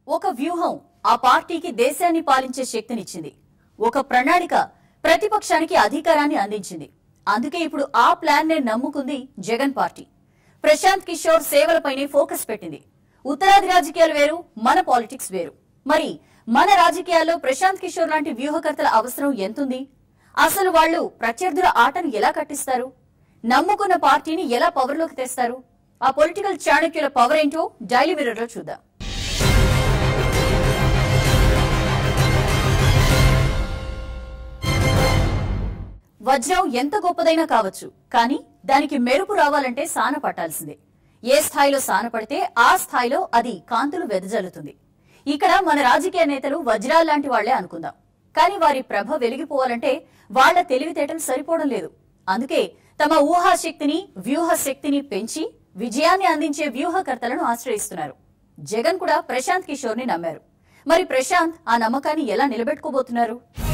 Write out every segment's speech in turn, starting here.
ఒక వ్యూహం ఆ పార్టీకి దేశాన్ని పాలించే శక్తినిచ్చింది ఒక ప్రణాళిక ప్రతిపక్షానికి అధికారాన్ని అందించింది అందుకే ఇప్పుడు ఆ ప్లాన్ నే నమ్ముకుంది జగన్ పార్టీ ప్రశాంత్ కిషోర్ సేవలపైనే ఫోకస్ పెట్టింది ఉత్తరాది రాజకీయాలు వేరు మన పాలిటిక్స్ వేరు మరి మన రాజకీయాల్లో ప్రశాంత్ కిషోర్ లాంటి వ్యూహకర్తల అవసరం ఎంతుంది అసలు వాళ్ళు ప్రత్యర్థుల ఆటను ఎలా కట్టిస్తారు నమ్ముకున్న పార్టీని ఎలా పవర్లోకి తెస్తారు ఆ పొలిటికల్ చాణక్యుల పవర్ ఏంటో డైలీ మిర్రర్ లో చూద్దాం వజ్రం ఎంత గొప్పదైనా కావచ్చు కానీ దానికి మెరుపు రావాలంటే సాన పట్టాల్సిందే ఏ స్థాయిలో సాన పడితే ఆ స్థాయిలో అది కాంతులు వెదజల్లుతుంది ఇక్కడ మన రాజకీయ నేతలు వజ్రాలు లాంటి వాళ్లే అనుకుందాం కానీ వారి ప్రభ వెలిగిపోవాలంటే వాళ్ల తెలివితేటలు సరిపోవడం లేదు అందుకే తమ ఊహాశక్తిని వ్యూహ శక్తిని పెంచి విజయాన్ని అందించే వ్యూహకర్తలను ఆశ్రయిస్తున్నారు జగన్ కూడా ప్రశాంత్ కిషోర్ ని నమ్మారు మరి ప్రశాంత్ ఆ నమ్మకాన్ని ఎలా నిలబెట్టుకోబోతున్నారు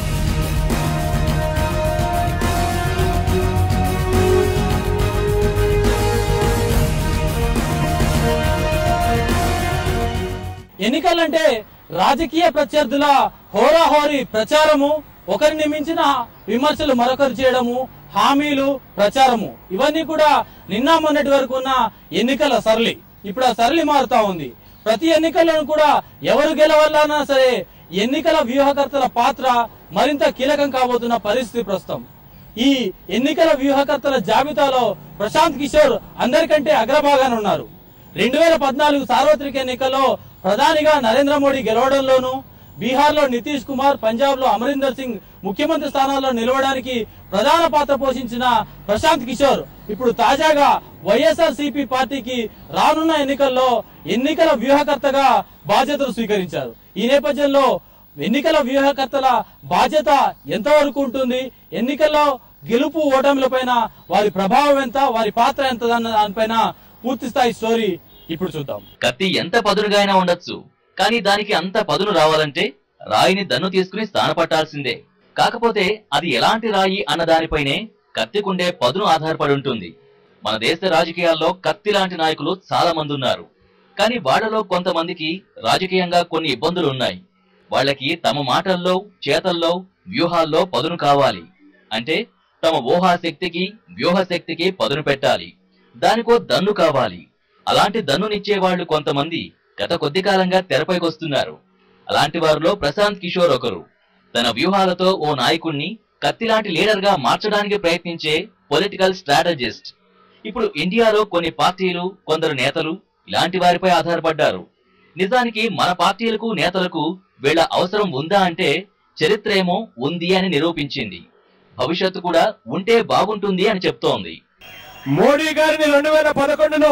ఎన్నికలంటే రాజకీయ ప్రత్యర్థుల హోరాహోరీ ప్రచారము ఒకరిని మించిన విమర్శలు మరొకరు చేయడము హామీలు ప్రచారము ఇవన్నీ కూడా నిన్న మొన్నటి వరకు ఉన్న ఎన్నికల సరళి ఇప్పుడు ఆ సరళి మారుతా ఉంది ప్రతి ఎన్నికలను కూడా ఎవరు గెలవాలన్నా సరే ఎన్నికల వ్యూహకర్తల పాత్ర మరింత కీలకం కాబోతున్న పరిస్థితి ప్రస్తుతం ఈ ఎన్నికల వ్యూహకర్తల జాబితాలో ప్రశాంత్ కిషోర్ అందరికంటే అగ్రభాగాన ఉన్నారు రెండు వేల పద్నాలుగు సార్వత్రిక ఎన్నికల్లో ప్రధానిగా నరేంద్ర మోడీ గెలవడంలోనూ బీహార్ లో నితీష్ కుమార్ పంజాబ్ లో అమరీందర్ సింగ్ ముఖ్యమంత్రి స్థానాల్లో నిలవడానికి ప్రధాన పాత్ర పోషించిన ప్రశాంత్ కిషోర్ ఇప్పుడు తాజాగా వైఎస్ఆర్ సిపి పార్టీకి రానున్న ఎన్నికల్లో ఎన్నికల వ్యూహకర్తగా బాధ్యతలు స్వీకరించారు ఈ నేపథ్యంలో ఎన్నికల వ్యూహకర్తల బాధ్యత ఎంతవరకు ఉంటుంది ఎన్నికల్లో గెలుపు ఓటములపైన వారి ప్రభావం ఎంత వారి పాత్ర ఎంత అన్న దానిపైన పూర్తి స్థాయి స్టోరీ ఇప్పుడు చూద్దాం కత్తి ఎంత పదునుగా అయినా ఉండొచ్చు కానీ దానికి అంత పదును రావాలంటే రాయిని దన్ను తీసుకుని స్థానపట్టాల్సిందే కాకపోతే అది ఎలాంటి రాయి అన్న దానిపైనే కత్తికుండే పదును ఆధారపడి ఉంటుంది మన దేశ రాజకీయాల్లో కత్తి లాంటి నాయకులు చాలా మంది ఉన్నారు కానీ వాళ్ళలో కొంతమందికి రాజకీయంగా కొన్ని ఇబ్బందులు ఉన్నాయి వాళ్ళకి తమ మాటల్లో చేతల్లో వ్యూహాల్లో పదును కావాలి అంటే తమ ఊహాశక్తికి వ్యూహశక్తికి పదును పెట్టాలి దానికో దన్ను కావాలి అలాంటి దన్నునిచ్చే వాళ్ళు కొంతమంది గత కొద్ది కాలంగా తెరపైకొస్తున్నారు అలాంటి వారిలో ప్రశాంత్ కిషోర్ ఒకరు తన వ్యూహాలతో ఓ నాయకుణ్ణి కత్తిలాంటి లీడర్ గా మార్చడానికి ప్రయత్నించే పొలిటికల్ స్ట్రాటజిస్ట్ ఇప్పుడు ఇండియాలో కొన్ని పార్టీలు కొందరు నేతలు ఇలాంటి వారిపై ఆధారపడ్డారు నిజానికి మన పార్టీలకు నేతలకు వీళ్ళ అవసరం ఉందా అంటే చరిత్ర ఏమో ఉంది అని నిరూపించింది భవిష్యత్తు కూడా ఉంటే బాగుంటుంది అని చెప్తోంది మోడీ గారిని రెండు వేల పదకొండులో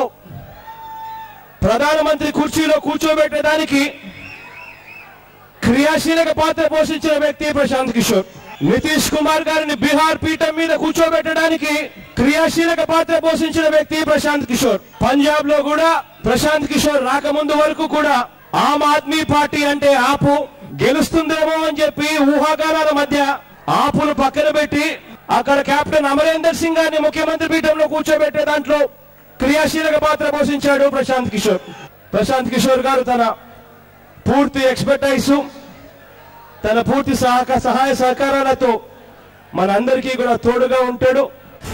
ప్రధానమంత్రి కుర్చీలో కూర్చోబెట్టడానికి క్రియాశీలక పాత్ర పోషించిన వ్యక్తి ప్రశాంత్ కిషోర్ నితీష్ కుమార్ గారిని బీహార్ పీఠం మీద కూర్చోబెట్టడానికి క్రియాశీలక పాత్ర పోషించిన వ్యక్తి ప్రశాంత్ కిషోర్ పంజాబ్ లో కూడా ప్రశాంత్ కిషోర్ రాకముందు వరకు కూడా ఆమ్ ఆద్మీ పార్టీ అంటే ఆపు గెలుస్తుందేమో అని చెప్పి ఊహాగానాల మధ్య ఆపును పక్కన పెట్టి అక్కడ కెప్టెన్ అమరేందర్ సింగ్ గారిని ముఖ్యమంత్రి పీఠంలో కూర్చోబెట్టే దాంట్లో క్రియాశీలక పాత్ర పోషించాడు ప్రశాంత్ కిషోర్ ప్రశాంత్ కిషోర్ గారు తన పూర్తి ఎక్స్పర్టైజ్ తన పూర్తి సహక సహాయ సహకారాలతో మనందరికీ కూడా తోడుగా ఉంటాడు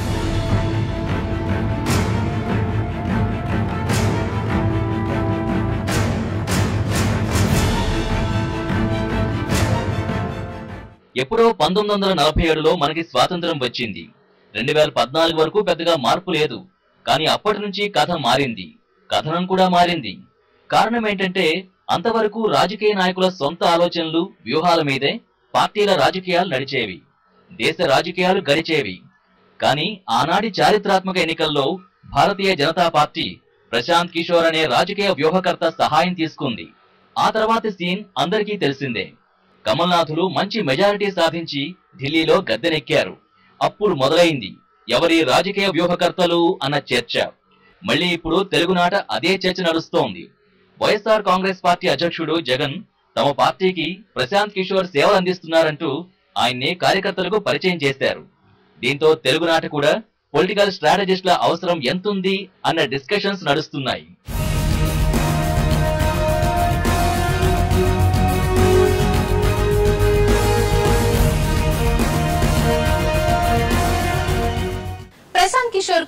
ఎప్పుడో పంతొమ్మిది వందల నలభై ఏడులో మనకి స్వాతంత్రం వచ్చింది రెండు వేల పద్నాలుగు వరకు పెద్దగా మార్పు లేదు కానీ అప్పటి నుంచి కథ మారింది కథనం కూడా మారింది కారణం ఏంటంటే అంతవరకు రాజకీయ నాయకుల సొంత ఆలోచనలు వ్యూహాల మీదే పార్టీల రాజకీయాలు నడిచేవి దేశ రాజకీయాలు గడిచేవి కానీ ఆనాటి చారిత్రాత్మక ఎన్నికల్లో భారతీయ జనతా పార్టీ ప్రశాంత్ కిషోర్ అనే రాజకీయ వ్యూహకర్త సహాయం తీసుకుంది ఆ తర్వాతి సీన్ అందరికీ తెలిసిందే కమల్నాథులు మంచి మెజారిటీ సాధించి ఢిల్లీలో గద్దెనెక్కారు అప్పుడు మొదలైంది ఎవరి రాజకీయ వ్యూహకర్తలు అన్న చర్చ మళ్ళీ ఇప్పుడు తెలుగునాట అదే చర్చ నడుస్తోంది వైఎస్ఆర్ కాంగ్రెస్ పార్టీ అధ్యక్షుడు జగన్ తమ పార్టీకి ప్రశాంత్ కిషోర్ సేవలు అందిస్తున్నారంటూ ఆయన్ని కార్యకర్తలకు పరిచయం చేశారు దీంతో తెలుగునాట కూడా పొలిటికల్ స్ట్రాటజిస్టుల అవసరం ఎంతుంది అన్న డిస్కషన్స్ నడుస్తున్నాయి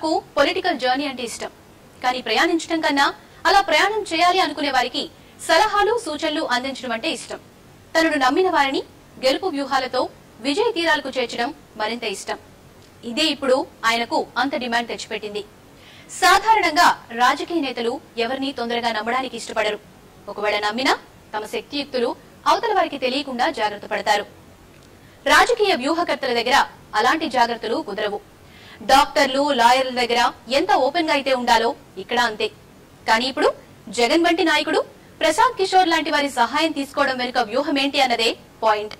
వరకు పొలిటికల్ జర్నీ అంటే ఇష్టం కానీ ప్రయాణించడం కన్నా అలా ప్రయాణం చేయాలి అనుకునే వారికి సలహాలు సూచనలు అందించడం అంటే ఇష్టం తనను నమ్మిన వారిని గెలుపు వ్యూహాలతో విజయ తీరాలకు చేర్చడం మరింత ఇష్టం ఇదే ఇప్పుడు ఆయనకు అంత డిమాండ్ తెచ్చిపెట్టింది సాధారణంగా రాజకీయ నేతలు ఎవరిని తొందరగా నమ్మడానికి ఇష్టపడరు ఒకవేళ నమ్మినా తమ శక్తియుక్తులు అవతల వారికి తెలియకుండా జాగ్రత్త పడతారు రాజకీయ వ్యూహకర్తల దగ్గర అలాంటి జాగ్రత్తలు కుదరవు డాక్టర్లు లాయర్ల దగ్గర ఎంత ఓపెన్ గా అయితే ఉండాలో ఇక్కడ అంతే కానీ ఇప్పుడు జగన్ వంటి నాయకుడు ప్రశాంత్ కిషోర్ లాంటి వారి సహాయం తీసుకోవడం వెనుక వ్యూహం ఏంటి అన్నదే పాయింట్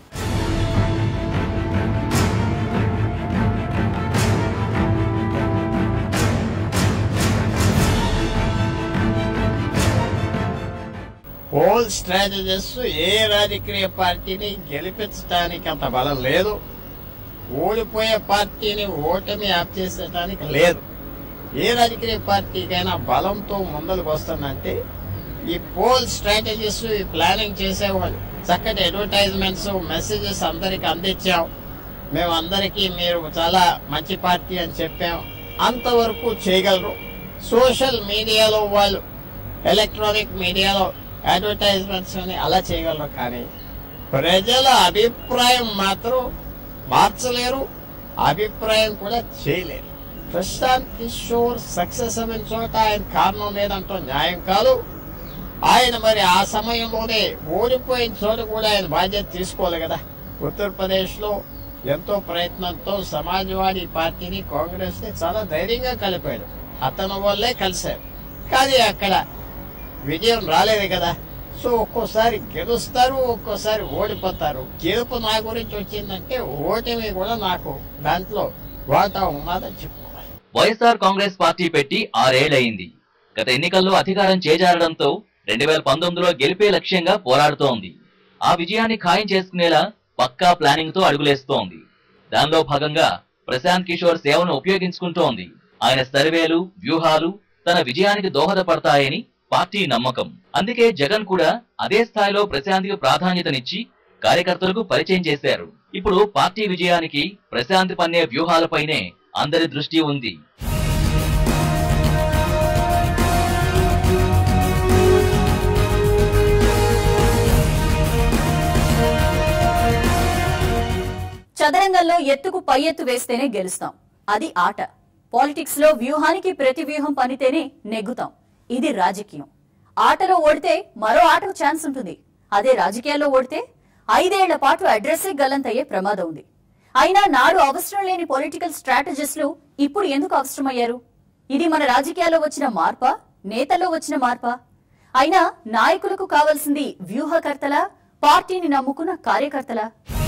పోల్ స్ట్రాటజిస్ట్ ఏ రాజకీయ పార్టీని గెలిపించడానికి అంత బలం లేదు ఓడిపోయే పార్టీని ఓటమి ఆపేసడానికి లేదు ఏ రాజకీయ పార్టీకైనా బలంతో ముందరకు వస్తుందంటే ఈ పోల్ స్ట్రాటజీస్ ఈ ప్లానింగ్ చేసేవాళ్ళు చక్కటి అడ్వర్టైజ్మెంట్స్ మెసేజెస్ అందరికి అందించాం మేము అందరికీ మీరు చాలా మంచి పార్టీ అని చెప్పాం అంతవరకు చేయగలరు సోషల్ మీడియాలో వాళ్ళు ఎలక్ట్రానిక్ మీడియాలో అడ్వర్టైజ్మెంట్స్ అని అలా చేయగలరు కానీ ప్రజల అభిప్రాయం మాత్రం మార్చలేరు అభిప్రాయం కూడా చేయలేరు ప్రశాంత్ కిషోర్ సక్సెస్ అయిన చోట ఆయన కారణం లేదంటూ న్యాయం కాదు ఆయన మరి ఆ సమయంలోనే ఓడిపోయిన చోట కూడా ఆయన బాధ్యత తీసుకోవాలి కదా ఉత్తరప్రదేశ్ లో ఎంతో ప్రయత్నంతో సమాజ్వాదీ పార్టీని కాంగ్రెస్ ని చాలా ధైర్యంగా కలిపాడు అతని వల్లే కలిశారు కానీ అక్కడ విజయం రాలేదు కదా సో ఒక్కోసారి గెలుస్తారు ఒక్కోసారి ఓడిపోతారు గెలుపు నా గురించి వచ్చిందంటే ఓటమి కూడా నాకు దాంట్లో వాటా ఉన్నదని చెప్పుకోవాలి వైఎస్ఆర్ కాంగ్రెస్ పార్టీ పెట్టి ఆరేళ్లయింది గత ఎన్నికల్లో అధికారం చేజారడంతో రెండు వేల పంతొమ్మిదిలో గెలిపే లక్ష్యంగా పోరాడుతోంది ఆ విజయాన్ని ఖాయం చేసుకునేలా పక్కా ప్లానింగ్ తో అడుగులేస్తోంది దానిలో భాగంగా ప్రశాంత్ కిషోర్ సేవను ఉపయోగించుకుంటోంది ఆయన సర్వేలు వ్యూహాలు తన విజయానికి దోహదపడతాయని పార్టీ నమ్మకం అందుకే జగన్ కూడా అదే స్థాయిలో ప్రశాంత్కి ప్రాధాన్యతనిచ్చి కార్యకర్తలకు పరిచయం చేశారు ఇప్పుడు పార్టీ విజయానికి ప్రశాంత్ పన్నే వ్యూహాలపైనే అందరి దృష్టి ఉంది చదరంగంలో ఎత్తుకు పై ఎత్తు వేస్తేనే గెలుస్తాం అది ఆట పాలిటిక్స్ లో వ్యూహానికి ప్రతి వ్యూహం పనితేనే నెగ్గుతాం ఇది రాజకీయం ఆటలో ఓడితే మరో ఆటకు ఛాన్స్ ఉంటుంది అదే రాజకీయాల్లో ఓడితే ఐదేళ్ల పాటు అడ్రస్సే గల్లంతయ్యే ప్రమాదం ఉంది అయినా నాడు అవసరం లేని పొలిటికల్ స్ట్రాటజిస్టులు ఇప్పుడు ఎందుకు అవసరమయ్యారు ఇది మన రాజకీయాల్లో వచ్చిన మార్పా నేతల్లో వచ్చిన మార్పా అయినా నాయకులకు కావాల్సింది వ్యూహకర్తల పార్టీని నమ్ముకున్న కార్యకర్తల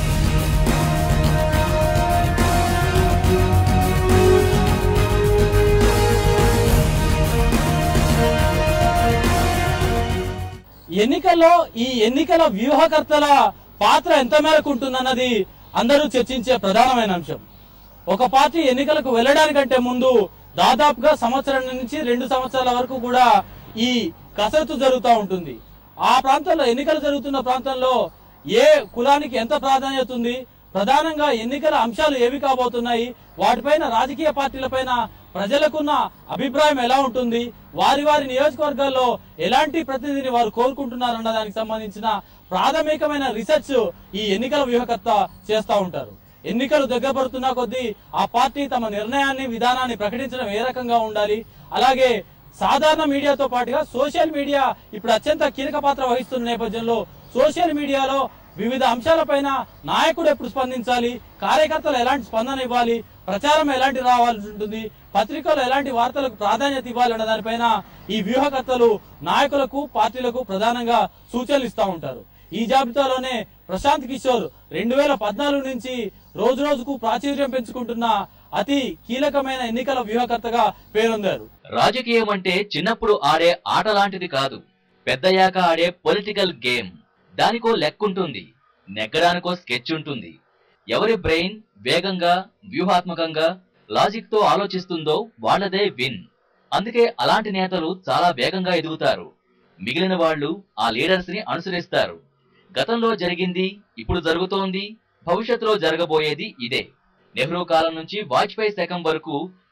ఎన్నికల్లో ఈ ఎన్నికల వ్యూహకర్తల పాత్ర ఎంత మేరకు ఉంటుందన్నది అందరూ చర్చించే ప్రధానమైన అంశం ఒక పార్టీ ఎన్నికలకు వెళ్ళడానికంటే ముందు దాదాపుగా సంవత్సరం నుంచి రెండు సంవత్సరాల వరకు కూడా ఈ కసరత్తు జరుగుతూ ఉంటుంది ఆ ప్రాంతంలో ఎన్నికలు జరుగుతున్న ప్రాంతంలో ఏ కులానికి ఎంత ప్రాధాన్యత ఉంది ప్రధానంగా ఎన్నికల అంశాలు ఏవి కాబోతున్నాయి వాటిపైన రాజకీయ పార్టీలపైన ప్రజలకున్న అభిప్రాయం ఎలా ఉంటుంది వారి వారి నియోజకవర్గాల్లో ఎలాంటి ప్రతినిధిని వారు కోరుకుంటున్నారన్న దానికి సంబంధించిన ప్రాథమికమైన రీసెర్చ్ ఈ ఎన్నికల వ్యూహకర్త చేస్తూ ఉంటారు ఎన్నికలు దగ్గర పడుతున్న కొద్దీ ఆ పార్టీ తమ నిర్ణయాన్ని విధానాన్ని ప్రకటించడం ఏ రకంగా ఉండాలి అలాగే సాధారణ మీడియాతో పాటుగా సోషల్ మీడియా ఇప్పుడు అత్యంత కీలక పాత్ర వహిస్తున్న నేపథ్యంలో సోషల్ మీడియాలో వివిధ అంశాలపైన నాయకుడు ఎప్పుడు స్పందించాలి కార్యకర్తలు ఎలాంటి స్పందన ఇవ్వాలి ప్రచారం ఎలాంటి రావాల్సి ఉంటుంది పత్రికలు ఎలాంటి వార్తలకు ప్రాధాన్యత ఇవ్వాలి అన్న దానిపైన ఈ వ్యూహకర్తలు నాయకులకు పార్టీలకు ప్రధానంగా సూచనలు ఇస్తా ఉంటారు ఈ జాబితాలోనే ప్రశాంత్ కిషోర్ రెండు వేల పద్నాలుగు నుంచి రోజు రోజుకు ప్రాచుర్యం పెంచుకుంటున్న అతి కీలకమైన ఎన్నికల వ్యూహకర్తగా పేరొందారు రాజకీయం అంటే చిన్నప్పుడు ఆడే ఆట లాంటిది కాదు పెద్దయ్యాక ఆడే పొలిటికల్ గేమ్ దానికో లెక్కుంటుంది నెగ్గడానికో స్కెచ్ ఉంటుంది ఎవరి బ్రెయిన్ వేగంగా వ్యూహాత్మకంగా లాజిక్ తో ఆలోచిస్తుందో వాళ్ళదే విన్ అందుకే అలాంటి నేతలు చాలా వేగంగా ఎదుగుతారు మిగిలిన వాళ్ళు ఆ లీడర్స్ ని అనుసరిస్తారు గతంలో జరిగింది ఇప్పుడు జరుగుతోంది భవిష్యత్తులో జరగబోయేది ఇదే నెహ్రూ కాలం నుంచి వాజ్పేయి శకం వరకు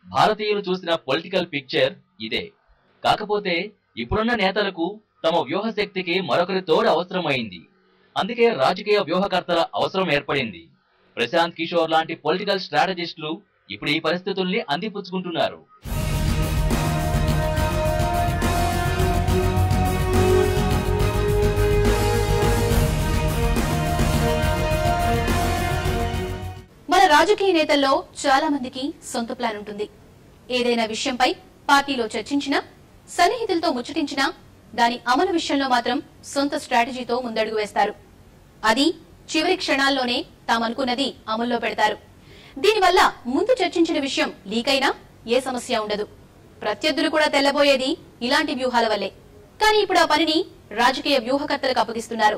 భారతీయులు చూసిన పొలిటికల్ పిక్చర్ ఇదే కాకపోతే ఇప్పుడున్న నేతలకు తమ వ్యూహ శక్తికి మరొకరి తోడు అవసరమైంది అందుకే రాజకీయ వ్యూహకర్తల అవసరం ఏర్పడింది ప్రశాంత్ కిషోర్ లాంటి పొలిటికల్ స్ట్రాటజిస్టులు ఇప్పుడు ఈ పరిస్థితుల్ని అందిపుచ్చుకుంటున్నారు మన రాజకీయ నేతల్లో చాలా మందికి సొంత ప్లాన్ ఉంటుంది ఏదైనా విషయంపై పార్టీలో చర్చించినా సన్నిహితులతో ముచ్చటించినా దాని అమలు విషయంలో మాత్రం సొంత స్ట్రాటజీతో ముందడుగు వేస్తారు అది చివరి క్షణాల్లోనే తామనుకున్నది అమల్లో పెడతారు దీనివల్ల ముందు చర్చించిన విషయం లీక్ అయినా ఏ సమస్య ఉండదు ప్రత్యర్థులు కూడా తెల్లబోయేది ఇలాంటి వ్యూహాల వల్లే కానీ ఇప్పుడు ఆ పనిని రాజకీయ వ్యూహకర్తలకు అప్పగిస్తున్నారు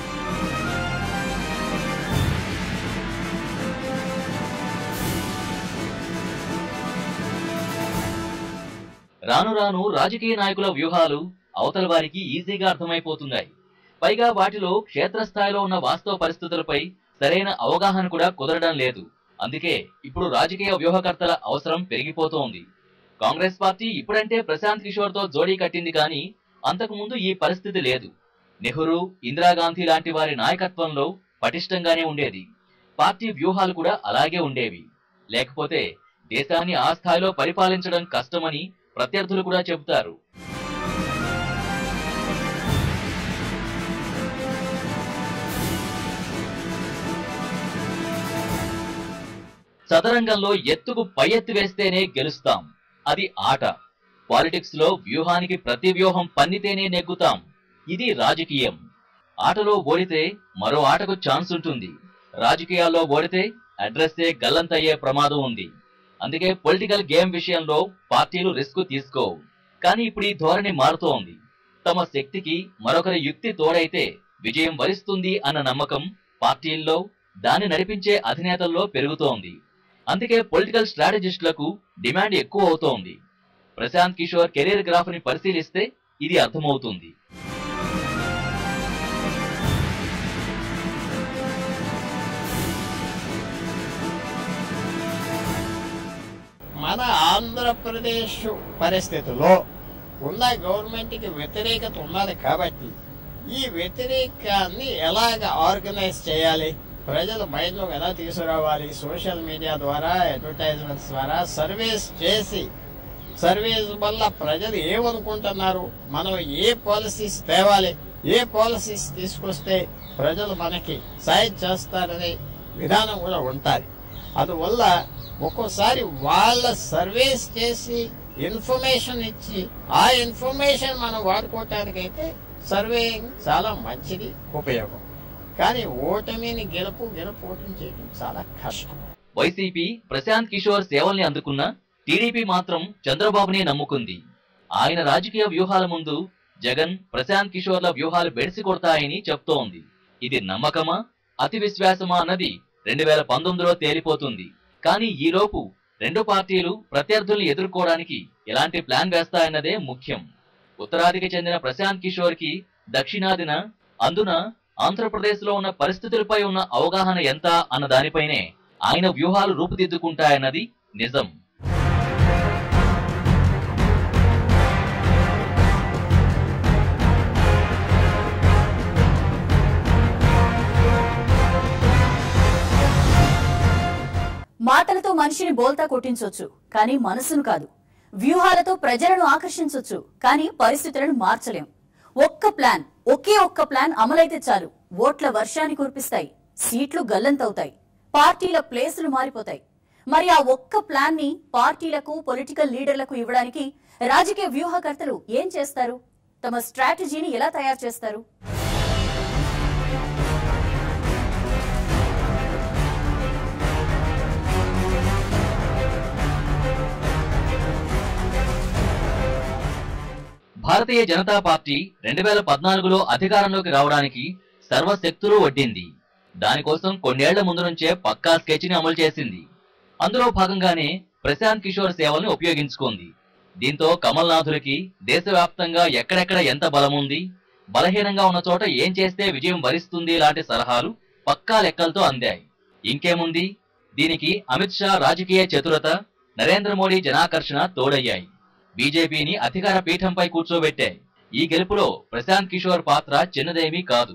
రాను రాను రాజకీయ నాయకుల వ్యూహాలు అవతల వారికి ఈజీగా అర్థమైపోతున్నాయి పైగా వాటిలో క్షేత్రస్థాయిలో ఉన్న వాస్తవ పరిస్థితులపై సరైన అవగాహన కూడా కుదరడం లేదు అందుకే ఇప్పుడు రాజకీయ వ్యూహకర్తల అవసరం పెరిగిపోతోంది కాంగ్రెస్ పార్టీ ఇప్పుడంటే ప్రశాంత్ కిషోర్ తో జోడీ కట్టింది కానీ అంతకు ముందు ఈ పరిస్థితి లేదు నెహ్రూ ఇందిరాగాంధీ లాంటి వారి నాయకత్వంలో పటిష్టంగానే ఉండేది పార్టీ వ్యూహాలు కూడా అలాగే ఉండేవి లేకపోతే దేశాన్ని ఆ స్థాయిలో పరిపాలించడం కష్టమని ప్రత్యర్థులు కూడా చెబుతారు చదరంగంలో ఎత్తుకు పై ఎత్తు వేస్తేనే గెలుస్తాం అది ఆట పాలిటిక్స్ లో వ్యూహానికి ప్రతి వ్యూహం పన్నితేనే నెగ్గుతాం ఇది రాజకీయం ఆటలో ఓడితే మరో ఆటకు ఛాన్స్ ఉంటుంది రాజకీయాల్లో ఓడితే అడ్రస్సే గల్లంతయ్యే ప్రమాదం ఉంది అందుకే పొలిటికల్ గేమ్ విషయంలో పార్టీలు రిస్క్ తీసుకోవు కానీ ఇప్పుడు ఈ ధోరణి మారుతోంది తమ శక్తికి మరొకరి యుక్తి తోడైతే విజయం వరిస్తుంది అన్న నమ్మకం పార్టీల్లో దాన్ని నడిపించే అధినేతల్లో పెరుగుతోంది అందుకే పొలిటికల్ స్ట్రాటజిస్టులకు డిమాండ్ ఎక్కువ అవుతోంది ప్రశాంత్ కిషోర్ కెరీర్ గ్రాఫ్ ని పరిశీలిస్తే ఇది అర్థమవుతుంది మన ఆంధ్రప్రదేశ్ పరిస్థితిలో ఉన్న గవర్నమెంట్కి వ్యతిరేకత ఉన్నది కాబట్టి ఈ వ్యతిరేకాన్ని ఎలాగ ఆర్గనైజ్ చేయాలి ప్రజల మైండ్లో ఎలా తీసుకురావాలి సోషల్ మీడియా ద్వారా అడ్వర్టైజ్మెంట్స్ ద్వారా సర్వేస్ చేసి సర్వేస్ వల్ల ప్రజలు ఏమనుకుంటున్నారు మనం ఏ పాలసీస్ తేవాలి ఏ పాలసీస్ తీసుకొస్తే ప్రజలు మనకి సాయం చేస్తారనే విధానం కూడా ఉంటుంది అందువల్ల ఒక్కోసారి వాళ్ళ సర్వేస్ చేసి ఇన్ఫర్మేషన్ ఇచ్చి ఆ ఇన్ఫర్మేషన్ మనం వాడుకోవటానికైతే సర్వేయింగ్ చాలా మంచిది ఉపయోగం కానీ ఓటమిని గెలుపు గెలుపు ఓటమి చేయడం చాలా కష్టం వైసీపీ ప్రశాంత్ కిషోర్ సేవల్ని అందుకున్న టీడీపీ మాత్రం చంద్రబాబునే నమ్ముకుంది ఆయన రాజకీయ వ్యూహాల ముందు జగన్ ప్రశాంత్ కిషోర్ల వ్యూహాలు బెడిసి కొడతాయని చెప్తోంది ఇది నమ్మకమా అతి విశ్వాసమా అన్నది రెండు వేల పంతొమ్మిదిలో తేలిపోతుంది కానీ ఈలోపు రెండు పార్టీలు ప్రత్యర్థుల్ని ఎదుర్కోవడానికి ఎలాంటి ప్లాన్ వేస్తాయన్నదే ముఖ్యం ఉత్తరాదికి చెందిన ప్రశాంత్ కిషోర్ కి దక్షిణాదిన అందున ఆంధ్రప్రదేశ్ లో ఉన్న పరిస్థితులపై ఉన్న అవగాహన ఎంత అన్న దానిపైనే ఆయన వ్యూహాలు రూపుదిద్దుకుంటాయన్నది నిజం మాటలతో మనిషిని బోల్తా కొట్టించొచ్చు కానీ మనసును కాదు వ్యూహాలతో ప్రజలను ఆకర్షించొచ్చు కానీ పరిస్థితులను మార్చలేం ఒక్క ప్లాన్ ఒకే ఒక్క ప్లాన్ అమలైతే చాలు ఓట్ల వర్షాన్ని కురిపిస్తాయి సీట్లు గల్లంతవుతాయి పార్టీల ప్లేసులు మారిపోతాయి మరి ఆ ఒక్క ప్లాన్ ని పార్టీలకు పొలిటికల్ లీడర్లకు ఇవ్వడానికి రాజకీయ వ్యూహకర్తలు ఏం చేస్తారు తమ స్ట్రాటజీని ఎలా తయారు చేస్తారు భారతీయ జనతా పార్టీ రెండు వేల పద్నాలుగులో అధికారంలోకి రావడానికి సర్వశక్తులు వడ్డింది దానికోసం కొన్నేళ్ల ముందు నుంచే పక్కా స్కెచ్ ని అమలు చేసింది అందులో భాగంగానే ప్రశాంత్ కిషోర్ సేవల్ని ఉపయోగించుకుంది దీంతో కమల్నాథులకి దేశవ్యాప్తంగా ఎక్కడెక్కడ ఎంత బలముంది బలహీనంగా ఉన్న చోట ఏం చేస్తే విజయం వరిస్తుంది లాంటి సలహాలు పక్కా లెక్కలతో అందాయి ఇంకేముంది దీనికి అమిత్ షా రాజకీయ చతురత నరేంద్ర మోడీ జనాకర్షణ తోడయ్యాయి బీజేపీని అధికార పీఠంపై కూర్చోబెట్టాయి ఈ గెలుపులో ప్రశాంత్ కిషోర్ పాత్ర చిన్నదేమీ కాదు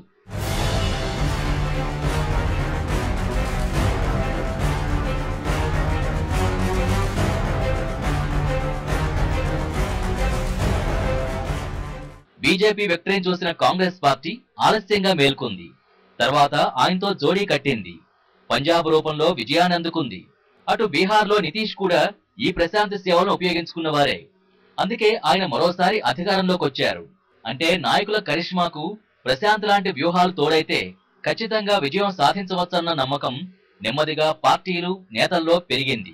బీజేపీ వ్యక్తిని చూసిన కాంగ్రెస్ పార్టీ ఆలస్యంగా మేల్కొంది తర్వాత ఆయనతో జోడీ కట్టింది పంజాబ్ రూపంలో విజయాన్ని అందుకుంది అటు బీహార్లో నితీష్ కూడా ఈ ప్రశాంత్ సేవలను ఉపయోగించుకున్నవారే అందుకే ఆయన మరోసారి అధికారంలోకి వచ్చారు అంటే నాయకుల కరిష్మాకు ప్రశాంత్ లాంటి వ్యూహాలు తోడైతే ఖచ్చితంగా విజయం సాధించవచ్చన్న నమ్మకం నెమ్మదిగా పార్టీలు నేతల్లో పెరిగింది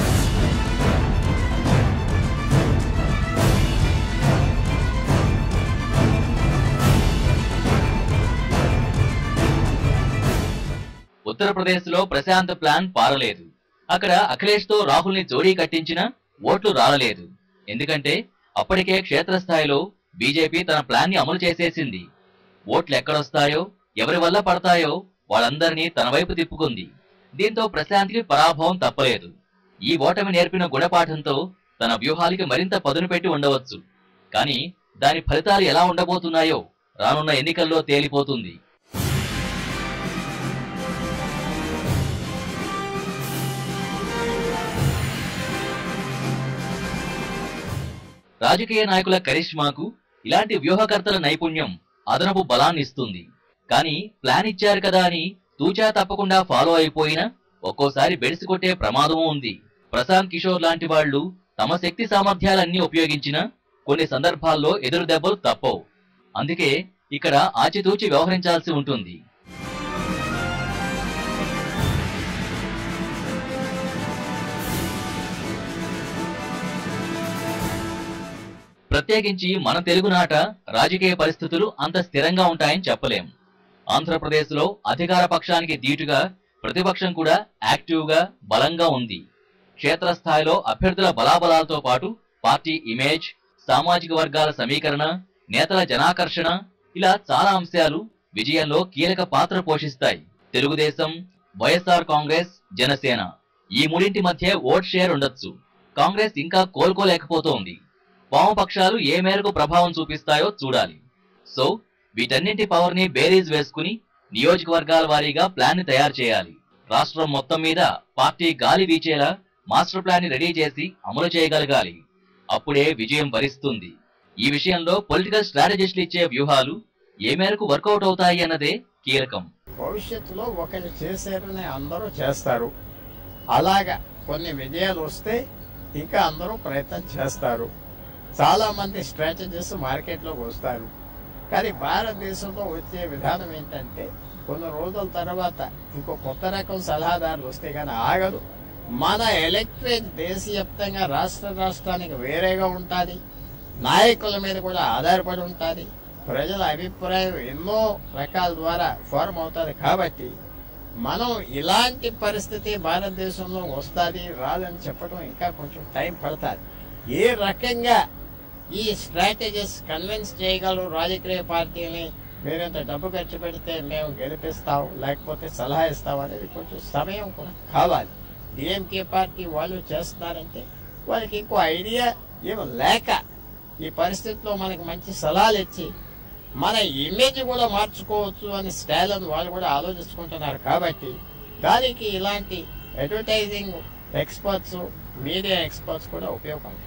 ఉత్తరప్రదేశ్ లో ప్రశాంత్ ప్లాన్ పారలేదు అక్కడ అఖిలేష్ తో రాహుల్ ని జోడీ కట్టించిన ఓట్లు రాలలేదు ఎందుకంటే అప్పటికే క్షేత్రస్థాయిలో బీజేపీ తన ప్లాన్ ని అమలు చేసేసింది ఓట్లు ఎక్కడొస్తాయో ఎవరి వల్ల పడతాయో వాళ్ళందరినీ తన వైపు తిప్పుకుంది దీంతో ప్రశాంత్ కి పరాభవం తప్పలేదు ఈ ఓటమి నేర్పిన గుణపాఠంతో తన వ్యూహాలకి మరింత పదును పెట్టి ఉండవచ్చు కానీ దాని ఫలితాలు ఎలా ఉండబోతున్నాయో రానున్న ఎన్నికల్లో తేలిపోతుంది రాజకీయ నాయకుల కరిష్మాకు ఇలాంటి వ్యూహకర్తల నైపుణ్యం అదనపు బలాన్ని ఇస్తుంది కానీ ప్లాన్ ఇచ్చారు కదా అని తూచా తప్పకుండా ఫాలో అయిపోయినా ఒక్కోసారి బెడిసి కొట్టే ప్రమాదమూ ఉంది ప్రశాంత్ కిషోర్ లాంటి వాళ్ళు తమ శక్తి సామర్థ్యాలన్నీ ఉపయోగించిన కొన్ని సందర్భాల్లో ఎదురు దెబ్బలు తప్పవు అందుకే ఇక్కడ ఆచితూచి వ్యవహరించాల్సి ఉంటుంది ప్రత్యేకించి మన తెలుగునాట రాజకీయ పరిస్థితులు అంత స్థిరంగా ఉంటాయని చెప్పలేం ఆంధ్రప్రదేశ్ లో అధికార పక్షానికి దీటుగా ప్రతిపక్షం కూడా యాక్టివ్ గా బలంగా ఉంది క్షేత్రస్థాయిలో అభ్యర్థుల బలాబలాలతో పాటు పార్టీ ఇమేజ్ సామాజిక వర్గాల సమీకరణ నేతల జనాకర్షణ ఇలా చాలా అంశాలు విజయంలో కీలక పాత్ర పోషిస్తాయి తెలుగుదేశం వైఎస్ఆర్ కాంగ్రెస్ జనసేన ఈ మూడింటి మధ్య ఓట్ షేర్ ఉండొచ్చు కాంగ్రెస్ ఇంకా కోలుకోలేకపోతోంది వామపక్షాలు ఏ మేరకు ప్రభావం చూపిస్తాయో చూడాలి సో వీటన్నింటి పవర్ ని బేరీజ్ వేసుకుని నియోజకవర్గాల వారీగా ప్లాన్ ని తయారు చేయాలి రాష్ట్రం మొత్తం మీద పార్టీ గాలి వీచేలా మాస్టర్ ప్లాన్ ని రెడీ చేసి అమలు చేయగలగాలి అప్పుడే విజయం వరిస్తుంది ఈ విషయంలో పొలిటికల్ స్ట్రాటజిస్టులు ఇచ్చే వ్యూహాలు ఏ మేరకు వర్కౌట్ అవుతాయి అన్నదే కీలకం భవిష్యత్తులో ఒకరు చేశారని అందరూ చేస్తారు అలాగా కొన్ని విజయాలు వస్తే ఇంకా అందరూ ప్రయత్నం చేస్తారు చాలా మంది స్ట్రాటజీస్ మార్కెట్లోకి వస్తారు కానీ భారతదేశంలో వచ్చే విధానం ఏంటంటే కొన్ని రోజుల తర్వాత ఇంకో కొత్త రకం సలహాదారులు వస్తే కానీ ఆగదు మన ఎలక్ట్రేట్ దేశవ్యాప్తంగా రాష్ట్ర రాష్ట్రానికి వేరేగా ఉంటుంది నాయకుల మీద కూడా ఆధారపడి ఉంటుంది ప్రజల అభిప్రాయం ఎన్నో రకాల ద్వారా ఫార్మ్ అవుతుంది కాబట్టి మనం ఇలాంటి పరిస్థితి భారతదేశంలో వస్తుంది రాదని చెప్పడం ఇంకా కొంచెం టైం పడుతుంది ఏ రకంగా ఈ స్ట్రాటజీస్ కన్విన్స్ చేయగలరు రాజకీయ పార్టీని మీరింత డబ్బు ఖర్చు పెడితే మేము గెలిపిస్తాం లేకపోతే సలహా ఇస్తాం అనేది కొంచెం సమయం కూడా కావాలి డిఎంకే పార్టీ వాళ్ళు చేస్తున్నారంటే వాళ్ళకి ఇంకో ఐడియా ఏమో లేక ఈ పరిస్థితిలో మనకి మంచి సలహాలు ఇచ్చి మన ఇమేజ్ కూడా మార్చుకోవచ్చు అని స్టైల్ అని వాళ్ళు కూడా ఆలోచించుకుంటున్నారు కాబట్టి దానికి ఇలాంటి అడ్వర్టైజింగ్ ఎక్స్పర్ట్స్ మీడియా ఎక్స్పర్ట్స్ కూడా ఉపయోగపడతారు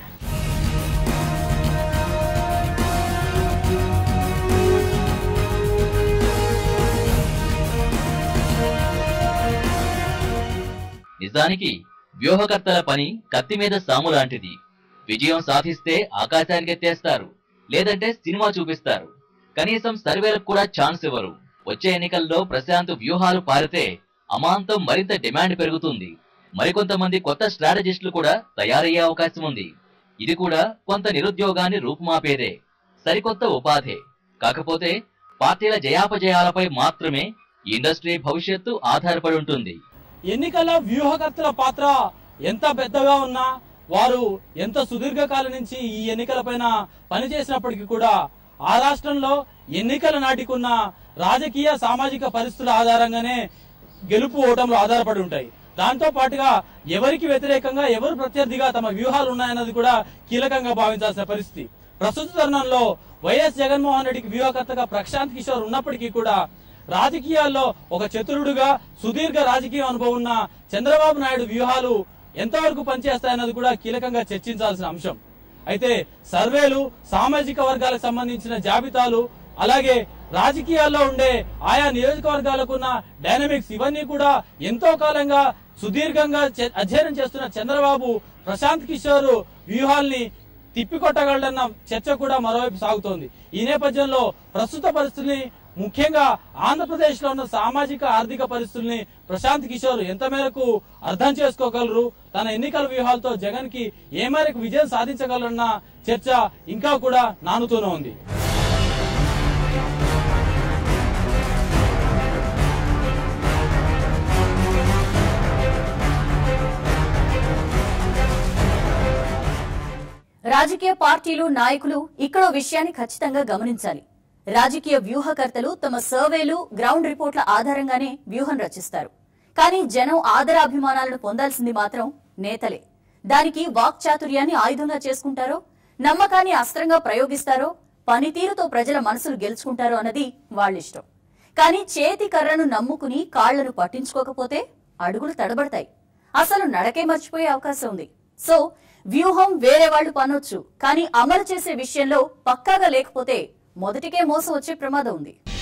నిజానికి వ్యూహకర్తల పని కత్తి మీద సాము లాంటిది విజయం సాధిస్తే ఆకాశానికి ఎత్తేస్తారు లేదంటే సినిమా చూపిస్తారు కనీసం సర్వేలకు కూడా ఛాన్స్ ఇవ్వరు వచ్చే ఎన్నికల్లో ప్రశాంత్ వ్యూహాలు పారితే అమాంతం మరింత డిమాండ్ పెరుగుతుంది మరికొంతమంది కొత్త స్ట్రాటజిస్టులు కూడా తయారయ్యే అవకాశం ఉంది ఇది కూడా కొంత నిరుద్యోగాన్ని రూపుమాపేదే సరికొత్త ఉపాధే కాకపోతే పార్టీల జయాపజయాలపై మాత్రమే ఈ ఇండస్ట్రీ భవిష్యత్తు ఆధారపడి ఉంటుంది ఎన్నికల వ్యూహకర్తల పాత్ర ఎంత పెద్దగా ఉన్నా వారు ఎంత సుదీర్ఘకాలం నుంచి ఈ ఎన్నికలపైన పనిచేసినప్పటికీ కూడా ఆ రాష్ట్రంలో ఎన్నికల నాటికున్న రాజకీయ సామాజిక పరిస్థితుల ఆధారంగానే గెలుపు ఓటములు ఆధారపడి ఉంటాయి దాంతో పాటుగా ఎవరికి వ్యతిరేకంగా ఎవరు ప్రత్యర్థిగా తమ వ్యూహాలు ఉన్నాయన్నది కూడా కీలకంగా భావించాల్సిన పరిస్థితి ప్రస్తుత తరుణంలో వైఎస్ జగన్మోహన్ రెడ్డికి వ్యూహకర్తగా ప్రశాంత్ కిషోర్ ఉన్నప్పటికీ కూడా రాజకీయాల్లో ఒక చతురుడుగా సుదీర్ఘ రాజకీయ అనుభవం ఉన్న చంద్రబాబు నాయుడు వ్యూహాలు ఎంతవరకు పనిచేస్తాయన్నది కూడా కీలకంగా చర్చించాల్సిన అంశం అయితే సర్వేలు సామాజిక వర్గాలకు సంబంధించిన జాబితాలు అలాగే రాజకీయాల్లో ఉండే ఆయా నియోజకవర్గాలకు ఉన్న డైనమిక్స్ ఇవన్నీ కూడా ఎంతో కాలంగా సుదీర్ఘంగా చే- అధ్యయనం చేస్తున్న చంద్రబాబు ప్రశాంత్ కిషోర్ వ్యూహాల్ని తిప్పికొట్టగలడన్న చర్చ కూడా మరోవైపు సాగుతోంది ఈ నేపథ్యంలో ప్రస్తుత పరిస్థితుల్ని ముఖ్యంగా ఆంధ్రప్రదేశ్ లో ఉన్న సామాజిక ఆర్థిక పరిస్థితుల్ని ప్రశాంత్ కిషోర్ ఎంత మేరకు అర్థం చేసుకోగలరు తన ఎన్నికల వ్యూహాలతో జగన్ కి ఏ మేరకు విజయం సాధించగలరన్న చర్చ ఇంకా కూడా నానుతూనే ఉంది రాజకీయ పార్టీలు నాయకులు ఇక్కడో విషయాన్ని ఖచ్చితంగా గమనించాలి రాజకీయ వ్యూహకర్తలు తమ సర్వేలు గ్రౌండ్ రిపోర్ట్ల ఆధారంగానే వ్యూహం రచిస్తారు కానీ జనం ఆదరాభిమానాలను పొందాల్సింది మాత్రం నేతలే దానికి వాక్చాతుర్యాన్ని ఆయుధంగా చేసుకుంటారో నమ్మకాన్ని అస్త్రంగా ప్రయోగిస్తారో పనితీరుతో ప్రజల మనసులు గెలుచుకుంటారో అన్నది వాళ్ళిష్టం కానీ చేతి కర్రను నమ్ముకుని కాళ్లను పట్టించుకోకపోతే అడుగులు తడబడతాయి అసలు నడకే మర్చిపోయే అవకాశం ఉంది సో వ్యూహం వేరే వాళ్ళు పనొచ్చు కానీ అమలు చేసే విషయంలో పక్కాగా లేకపోతే మొదటికే మోసం వచ్చే ప్రమాదం ఉంది